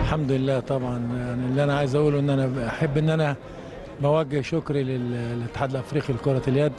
الحمد لله طبعا يعني اللي انا عايز اقوله ان انا احب ان انا بوجه شكري لل- للاتحاد الافريقي لكره اليد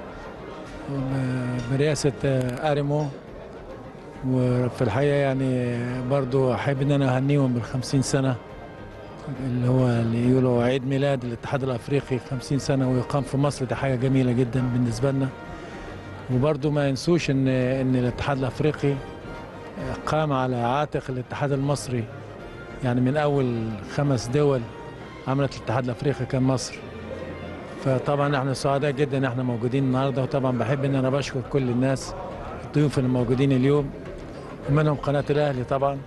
وب- برئاسه آه، اريمو وفي الحقيقه يعني برضو احب ان انا اهنيهم بالخمسين سنه اللي هو اللي يقولوا عيد ميلاد الاتحاد الافريقي 50 سنه ويقام في مصر دي حاجه جميله جدا بالنسبه لنا وبرضو ما ينسوش ان ان الاتحاد الافريقي قام على عاتق الاتحاد المصري يعني من اول خمس دول عملت الاتحاد الافريقي كان مصر فطبعا احنا سعداء جدا ان احنا موجودين النهارده وطبعا بحب ان انا بشكر كل الناس الضيوف اللي موجودين اليوم ومنهم قناه الاهلي طبعا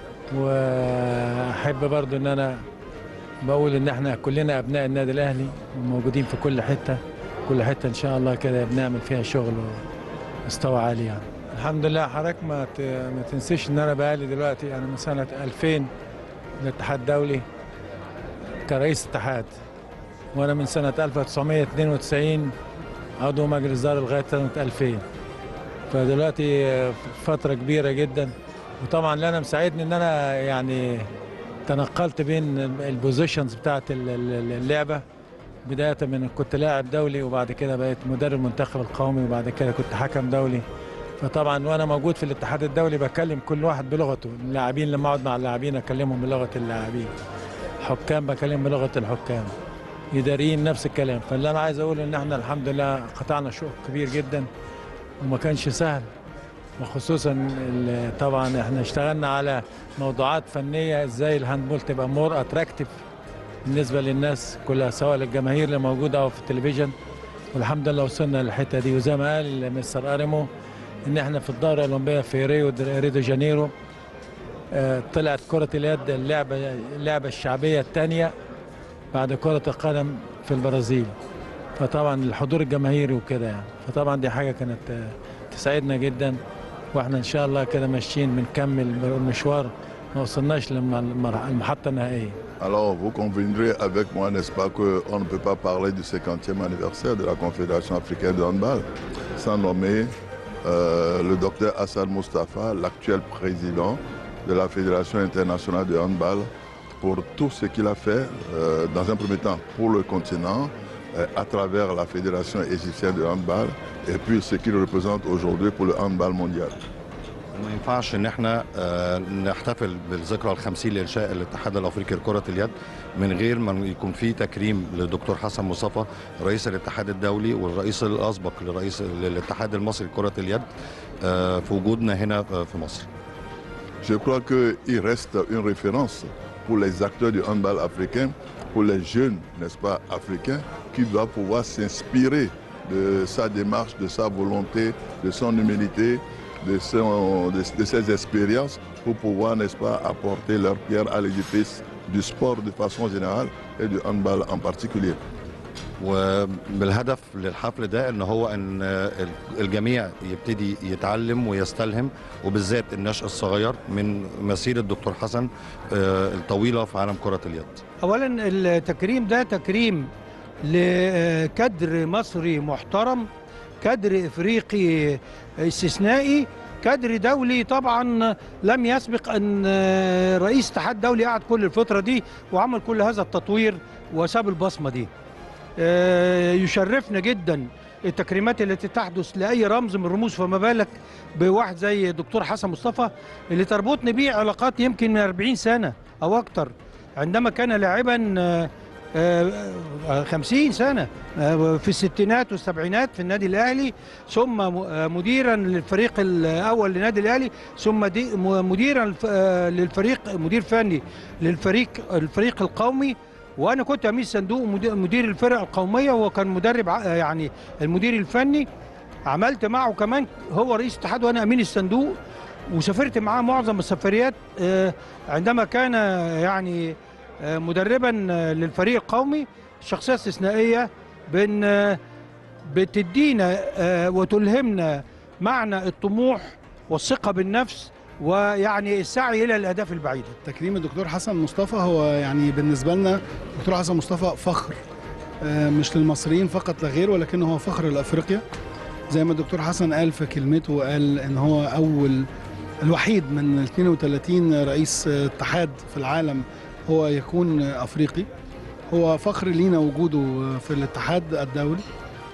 واحب برضو ان انا بقول ان احنا كلنا ابناء النادي الاهلي وموجودين في كل حته كل حته ان شاء الله كده بنعمل فيها شغل ومستوى عالي يعني الحمد لله حضرتك ما ت- ما تنسيش ان انا بقالي دلوقتي انا من سنه 2000 الاتحاد الدولي كرئيس اتحاد وانا من سنه 1992 عضو مجلس اداره لغايه سنه 2000 فدلوقتي فتره كبيره جدا وطبعا اللي انا مساعدني ان انا يعني تنقلت بين البوزيشنز بتاعت ال- ال- اللعبه بدايه من كنت لاعب دولي وبعد كده بقيت مدرب المنتخب القومي وبعد كده كنت حكم دولي فطبعا وانا موجود في الاتحاد الدولي بكلم كل واحد بلغته اللاعبين لما اقعد مع اللاعبين اكلمهم بلغه اللاعبين حكام بكلم بلغه الحكام اداريين نفس الكلام فاللي انا عايز اقوله ان احنا الحمد لله قطعنا شوط كبير جدا وما كانش سهل وخصوصا ال- طبعا احنا اشتغلنا على موضوعات فنيه ازاي الهاندبول تبقى مور اتراكتيف بالنسبه للناس كلها سواء للجماهير اللي موجوده او في التلفزيون والحمد لله وصلنا للحته دي وزي ما قال مستر اريمو ان احنا في الدوره الاولمبيه في ريو دي ريو دي جانيرو آه، طلعت كره اليد اللعبه اللعبه الشعبيه الثانيه بعد كره القدم في البرازيل فطبعا الحضور الجماهيري وكده يعني فطبعا دي حاجه كانت آه، تسعدنا جدا واحنا ان شاء الله كده ماشيين بنكمل المشوار ما وصلناش للمحطه النهائيه Alors, vous conviendrez avec moi, n'est-ce pas, qu'on ne peut pas parler du 50e anniversaire de la Confédération africaine de handball sans nommer euh, le docteur Hassan Mustafa, l'actuel président de la Fédération internationale de handball, pour tout ce qu'il a fait, euh, dans un premier temps, pour le continent, euh, à travers la Fédération égyptienne de handball, et puis ce qu'il représente aujourd'hui pour le handball mondial. ما ينفعش ان احنا آه، نحتفل بالذكرى الخمسين لانشاء الاتحاد الافريقي لكره اليد من غير ما يكون في تكريم للدكتور حسن مصطفى رئيس الاتحاد الدولي والرئيس الاسبق لرئيس الاتحاد المصري لكره اليد آه، في وجودنا هنا آه، في مصر Je crois qu'il reste une référence pour les acteurs du handball africain, pour les jeunes, n'est-ce pas, africains, qui doivent pouvoir s'inspirer de sa démarche, de sa volonté, de son humilité, de, son- de- de ses expériences, pour pouvoir, n'est-ce pas, apporter leur pierre à l'édifice du sport de façon générale et du handball en particulier. وبالهدف للحفل ده ان هو ان آه، الجميع يبتدي يتعلم ويستلهم وبالذات النشء الصغير من مسيره الدكتور حسن آه، الطويله في عالم كره اليد اولا التكريم ده تكريم لكادر مصري محترم كادر افريقي استثنائي كادر دولي طبعا لم يسبق ان رئيس اتحاد دولي قعد كل الفتره دي وعمل كل هذا التطوير وساب البصمه دي آه، يشرفنا جدا التكريمات التي تحدث لاي رمز من الرموز فما بالك بواحد زي الدكتور حسن مصطفى اللي تربطني بيه علاقات يمكن من 40 سنه او اكتر عندما كان لاعبا آه، آه، آه، 50 سنه آه، في الستينات والسبعينات في النادي الاهلي ثم م- آه، مديرا للفريق الاول للنادي الاهلي ثم دي- م- مديرا الف- آه، للفريق مدير فني للفريق الفريق القومي وانا كنت امين صندوق مدير- مدير الفرق القوميه وهو كان مدرب ع- يعني المدير الفني عملت معه كمان هو رئيس اتحاد وانا امين الصندوق وسافرت معاه معظم السفريات آه، عندما كان يعني آه، مدربا آه، للفريق القومي شخصيه استثنائيه بن آه، بتدينا آه، وتلهمنا معنى الطموح والثقه بالنفس ويعني السعي الى الاهداف البعيده تكريم الدكتور حسن مصطفى هو يعني بالنسبة لنا الدكتور حسن مصطفى فخر آه، مش للمصريين فقط لا غير ولكنه هو فخر لأفريقيا زي ما الدكتور حسن قال في كلمته وقال ان هو اول الوحيد من 32 رئيس اتحاد في العالم هو يكون افريقي هو فخر لينا وجوده في الاتحاد الدولي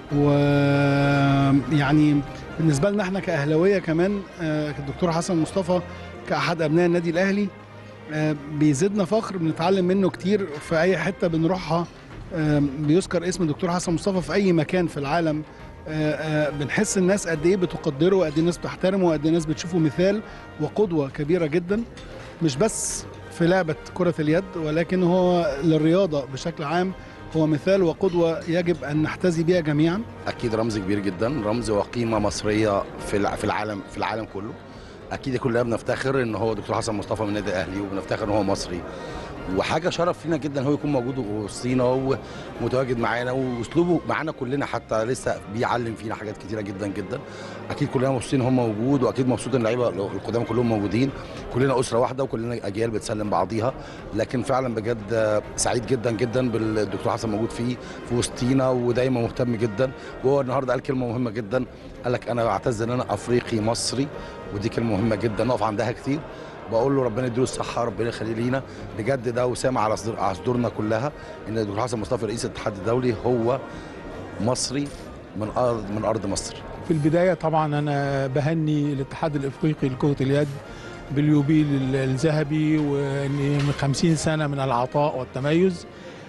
ويعني بالنسبه لنا احنا كاهلاويه كمان آه، الدكتور حسن مصطفى كاحد ابناء النادي الاهلي آه، بيزيدنا فخر بنتعلم منه كتير في اي حته بنروحها آه، بيذكر اسم الدكتور حسن مصطفى في اي مكان في العالم آه، آه، بنحس الناس قد ايه بتقدره وقد ايه الناس بتحترمه وقد ايه الناس بتشوفه مثال وقدوه كبيره جدا مش بس في لعبه كره اليد ولكن هو للرياضه بشكل عام هو مثال وقدوه يجب ان نحتذي بها جميعا اكيد رمز كبير جدا رمز وقيمه مصريه في الع- في العالم في العالم كله اكيد كلنا بنفتخر ان هو دكتور حسن مصطفى من النادي الاهلي وبنفتخر ان هو مصري وحاجه شرف لينا جدا هو يكون موجود وسطينا ومتواجد معانا واسلوبه معانا كلنا حتى لسه بيعلم فينا حاجات كتيره جدا جدا اكيد كلنا مبسوطين ان هو موجود واكيد مبسوط ان اللعيبه القدام كلهم موجودين كلنا اسره واحده وكلنا اجيال بتسلم بعضيها لكن فعلا بجد سعيد جدا جدا بالدكتور حسن موجود فيه في وسطينا ودايما مهتم جدا وهو النهارده قال كلمه مهمه جدا قال لك انا بعتز ان انا افريقي مصري ودي كلمه مهمه جدا نقف عندها كتير بقول له ربنا يديله الصحه ربنا يخليه لينا بجد ده وسام على صدور على صدورنا كلها ان الدكتور حسن مصطفى رئيس الاتحاد الدولي هو مصري من ارض من ارض مصر في البداية طبعا أنا بهني الاتحاد الإفريقي لكرة اليد باليوبيل الذهبي وإن من 50 سنة من العطاء والتميز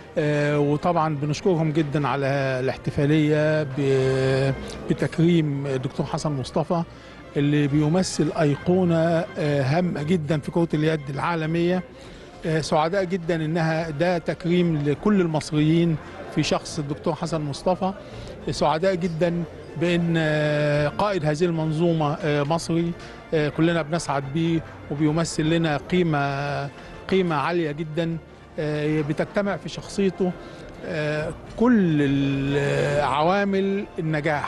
آه، وطبعا بنشكرهم جدا على الاحتفالية ب- بتكريم الدكتور حسن مصطفى اللي بيمثل أيقونة آه، هامة جدا في كرة اليد العالمية آه، سعداء جدا إنها ده تكريم لكل المصريين في شخص الدكتور حسن مصطفى سعداء جدا بان آه، قائد هذه المنظومه آه، مصري آه، كلنا بنسعد بيه وبيمثل لنا قيمه قيمه عاليه جدا آه، بتجتمع في شخصيته آه، كل ال- عوامل النجاح